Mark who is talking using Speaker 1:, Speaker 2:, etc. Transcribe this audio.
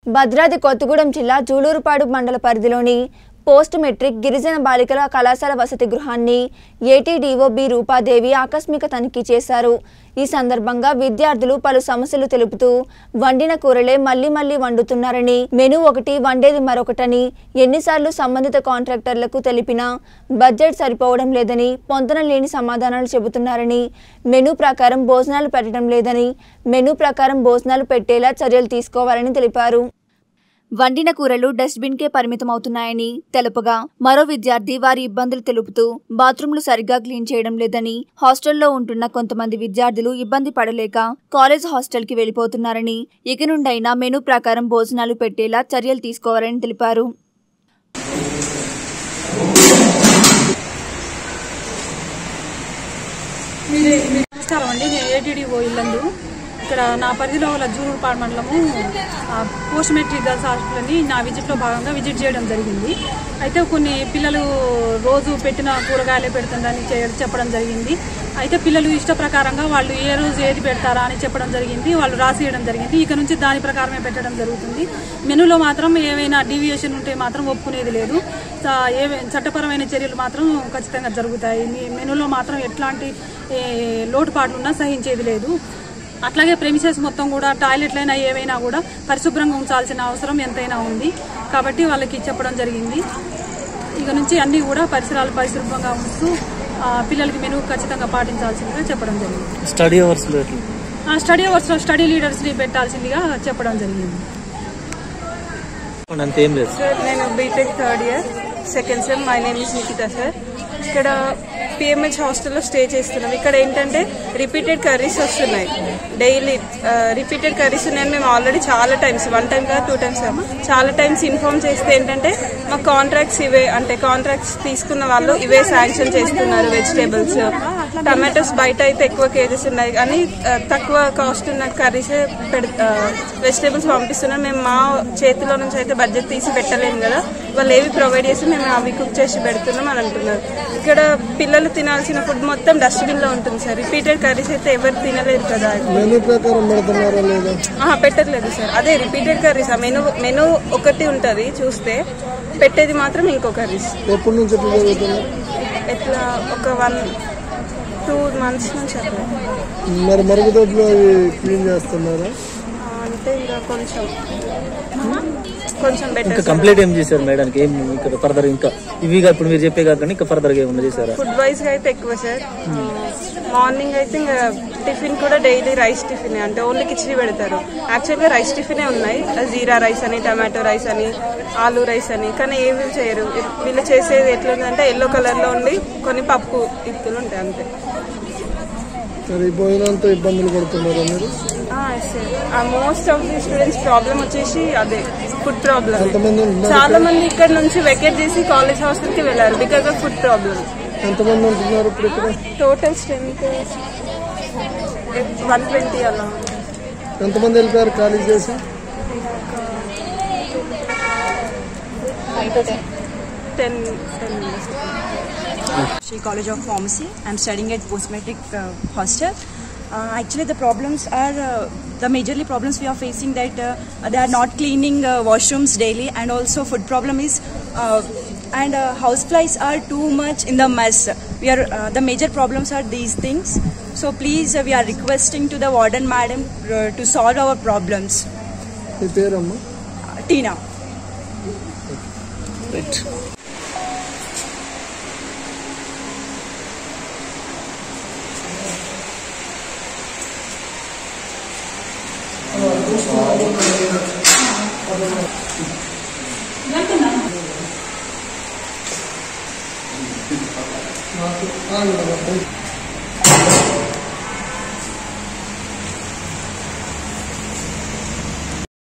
Speaker 1: భద్రాద్రి కొత్తగూడెం జిల్లా జూలూరుపాడు మండల పరిధిలోని పోస్ట్ మెట్రిక్ గిరిజన బాలికల కళాశాల వసతి గృహాన్ని ఏటీడీఓ బి రూపాదేవి ఆకస్మిక తనిఖీ చేశారు ఈ సందర్భంగా విద్యార్థులు పలు సమస్యలు తెలుపుతూ వండిన కూరలే మళ్లీ మళ్లీ వండుతున్నారని మెను ఒకటి వండేది మరొకటని ఎన్నిసార్లు సంబంధిత కాంట్రాక్టర్లకు తెలిపినా బడ్జెట్ సరిపోవడం లేదని పొంతన లేని సమాధానాలు చెబుతున్నారని మెను ప్రకారం భోజనాలు పెట్టడం లేదని మెను ప్రకారం భోజనాలు పెట్టేలా చర్యలు తీసుకోవాలని తెలిపారు వండిన కూరలు డస్ట్బిన్కే పరిమితమవుతున్నాయని తెలుపగా మరో విద్యార్థి వారి ఇబ్బందులు తెలుపుతూ బాత్రూంలు సరిగ్గా క్లీన్ చేయడం లేదని హాస్టల్లో ఉంటున్న కొంతమంది విద్యార్థులు ఇబ్బంది పడలేక కాలేజ్ హాస్టల్కి వెళ్లిపోతున్నారని ఇక నుండైనా మెనూ ప్రకారం భోజనాలు పెట్టేలా చర్యలు తీసుకోవాలని తెలిపారు
Speaker 2: నమస్కారం అండి నేను ఏటీడీఓ ఇల్లందు ఇక్కడ నా పరిధిలో గల జూరుపాడు మండలము ఆ, పోస్ట్ మెట్రిక్ గర్ల్స్ హాస్టల్ని నా విజిట్లో భాగంగా విజిట్ చేయడం జరిగింది అయితే కొన్ని పిల్లలు రోజు పెట్టిన కూరగాయలే పెడుతుందని చే- చెప్పడం జరిగింది అయితే పిల్లలు ఇష్ట ప్రకారంగా వాళ్ళు ఏ రోజు ఏది పెడతారా అని చెప్పడం జరిగింది వాళ్ళు రాసియడం జరిగింది ఇక నుంచి దాని ప్రకారమే పెట్టడం జరుగుతుంది మెనూలో మాత్రం ఏవైనా డీవియేషన్ ఉంటే మాత్రం ఒప్పుకునేది లేదు చ- ఏవై చట్టపరమైన చర్యలు మాత్రం ఖచ్చితంగా జరుగుతాయి మీ మెనూలో మాత్రం ఎట్లాంటి ఏ, లోటుపాట్లు ఉన్నా సహించేది లేదు అట్లాగే ప్రెమిసెస్ మొత్తం కూడా టాయిలెట్లైనా ఏవైనా కూడా పరిశుభ్రంగా ఉంచాల్సిన అవసరం ఎంతైనా ఉంది కాబట్టి వాళ్ళకి చెప్పడం జరిగింది ఇక నుంచి అన్నీ కూడా పరిసరాలు పరిశుభ్రంగా ఉంచుతూ ఆ, పిల్లలకి మెనూ ఖచ్చితంగా పాటించాల్సిందిగా చెప్పడం జరిగింది
Speaker 3: స్టడీ అవర్స్ లో ఎట్లా
Speaker 2: ఆ, స్టడీ అవర్స్లో స్టడీ లీడర్స్ని పెట్టాల్సిందిగా చెప్పడం జరిగింది
Speaker 3: అంతేం లేదు
Speaker 4: సార్ నేను BTech third year second sem my name is Nikita sir ఇక్కడ పిఎంహెచ్ హాస్టల్లో స్టే చేస్తున్నాం ఇక్కడ ఏంటంటే రిపీటెడ్ కర్రీస్ వస్తున్నాయి డైలీ రిపీటెడ్ కర్రీస్ ఉన్నాయని మేము ఆల్రెడీ చాలా టైమ్స్ వన్ టైం కాదు టూ టైమ్స్ కాదు చాలా టైమ్స్ ఇన్ఫార్మ్ చేస్తే ఏంటంటే మా కాంట్రాక్ట్స్ ఇవే అంటే కాంట్రాక్ట్స్ తీసుకున్న వాళ్ళు ఇవే శాంక్షన్ చేస్తున్నారు వెజిటేబుల్స్ టమాటోస్ బయట అయితే ఎక్కువ కేజెస్ ఉన్నాయి కానీ ఆ, తక్కువ కాస్ట్ ఉన్న కర్రీసే పెడ్ వెజిటేబుల్స్ పంపిస్తున్నారు మేము మా చేతిలో నుంచి అయితే బడ్జెట్ తీసి పెట్టలేము కదా వాళ్ళు ఏవి ప్రొవైడ్ చేసి మేము అవి కుక్ చేసి పెడుతున్నాం అని అంటున్నారు ఇక్కడ పిల్లలు తినాల్సిన ఫుడ్ మొత్తం డస్ట్బిన్ లో ఉంటుంది సార్ రిపీటెడ్ కర్రీస్ అయితే ఎవరు తినలేరు కదా
Speaker 5: మెనూ ప్రకారం పెడుతున్నారా లేదా
Speaker 4: ఆహా, పెట్టట్లేదు సార్ అదే రిపీటెడ్ కర్రీస్ ఆ మెనూ మెనూ ఒకటి ఉంటుంది చూస్తే పెట్టేది మాత్రం ఇంకో కర్రీస్
Speaker 5: ఎప్పటి నుంచి ఎట్లా జరుగుతుంది
Speaker 4: ఎట్లా ఒక వన్ టూ మంత్స్ నుంచి అట్లా
Speaker 5: మరి మరుగుదొడ్లు అవి క్లీన్ చేస్తున్నారా
Speaker 4: ఆ, అంటే ఇంకా కొంచెం కొంచెం
Speaker 3: ఇంకా
Speaker 4: బెటర్
Speaker 3: కంప్లీట్ ఏం చేశారు మేడానికి ఏం ఇక్కడ ఫర్దర్ ఇంకా ఇవిగా ఇప్పుడు మీరు చెప్పే కాకుండా ఇంకా ఫర్దర్ గా ఏమన్నా చేశారా
Speaker 4: ఫుడ్ వైజ్ గా అయితే ఎక్కువ సార్ మార్నింగ్ అయితే ఇంకా టిఫిన్ కూడా డైలీ రైస్ టిఫిన్ అంటే ఓన్లీ కిచిడి పెడతారు యాక్చువల్ గా రైస్ టిఫినే ఉన్నాయి జీరా రైస్ అని టమాటో రైస్ అని ఆలూ రైస్ అని కానీ ఏమి చేయరు వీళ్ళు చేసేది ఎట్లుందంటే ఎల్లో కలర్ లో ఉండి కొన్ని పప్పు ఇత్తులు ఉంటాయి అంతే
Speaker 5: మరి ఈ భోజనంతో ఇబ్బందులు పడుతున్నారా మీరు
Speaker 4: most of the students problem వచ్చేసి అదే ఫుడ్ ప్రాబ్లమ్
Speaker 5: ఎంతమంది ఉన్నారు
Speaker 4: చాలా మంది ఇక్కడ నుంచి వెకేట్ చేసి కాలేజ్ హాస్టల్ కి వెళ్ళారు బికాస్ ఆఫ్ ఫుడ్ ప్రాబ్లమ్
Speaker 5: ఎంతమంది ఉంటున్నారు ఇప్పుడు ఇక్కడ
Speaker 4: టోటల్ స్ట్రెంత్ వన్ ట్వంటీ అలా
Speaker 5: ఎంతమంది వెళ్ళిపోయారు ఖాళీ చేసి
Speaker 4: ten ten
Speaker 6: Shri College of Pharmacy. I'm studying at postmetric uh, hostel. Uh, actually, the problems are uh, the majorly problems we are facing that uh, they are not cleaning uh, washrooms daily, and also food problem is. Uh, and uh, houseflies are too much in the mess. We are uh, the major problems are these things. So please, uh, we are requesting to the warden madam uh, to solve our problems.
Speaker 5: మీ పేరమ్మా
Speaker 6: Uh, Tina.
Speaker 3: Right
Speaker 5: ఆగు, ఆగు.